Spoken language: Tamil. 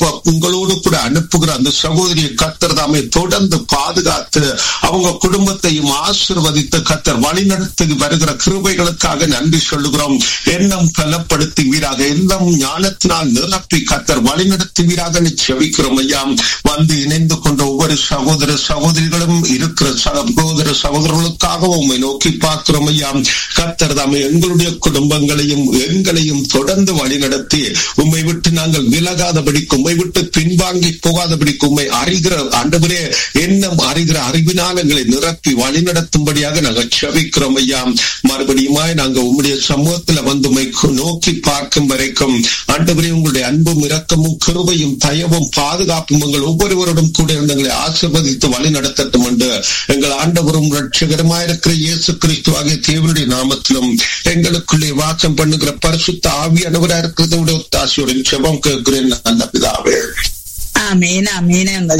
அப்ப உங்களோடு கூட அனுப்புகிற அந்த சகோதரியை கத்தர் தாமே தொடர்ந்து பாதுகாத்து அவங்க குடும்பத்தையும் ஆசிர்வதித்து கத்தர் வழிநடத்தி வருகிற கிருபைகளுக்காக நன்றி சொல்லுகிறோம் எண்ணம் பலப்படுத்துவீராக எண்ணம் ஞானத்தினால் நிரப்பி கத்தர் வழிநடத்துவீராக செவிக்கிறோம் ஐயா வந்து இணைந்து கொண்ட ஒவ்வொரு சகோதர சகோதரிகளும் இருக்கிற சகோதர சகோதரர்களுக்காக உண்மை நோக்கி பார்க்கிறோம் ஐயா கத்தர் தாமே எங்களுடைய குடும்பங்களையும் எங்களையும் தொடர்ந்து வழிநடத்தி உண்மை விட்டு நாங்கள் விலகாதபடிக்கு உண்மை விட்டு பின்வாங்கி போகாதபடிக்கு உண்மை அறிகிற ஆண்டவரே எண்ணம் அறிகிற அறிவினால் எங்களை நிரப்பி வழிநடத்தும்படியாக நாங்கள் செவிக்கிறோம் ஐயா மறுபடியுமாய் நாங்கள் உம்முடைய சமூகத்துல வந்து உம்மை நோக்கி பார்க்கும் வரைக்கும் ஆண்டவரே உங்களுடைய அன்பும் இரக்கமும் கிருபையும் தயவும் பாதுகாப்பும் எங்கள் ஒவ்வொருவரோடும் கூட இருந்தங்களை ஆசிர்வதித்து வழி நடத்தட்டும் என்று எங்கள் ஆண்டவரும் ரட்சகரமாயிருக்கிற இயேசு கிறிஸ்து ஆகிய தேவனுடைய நாமத்திலும் எங்களுக்குள்ளே வாசம் பண்ணுகிற பரிசுத்த ஆவியானவராக இருக்கிறத ஒத்தாசியுடன் செபம் கேட்கிறேன் நல்ல பிதாவே ஆமீன் ஆமீன் எங்கள்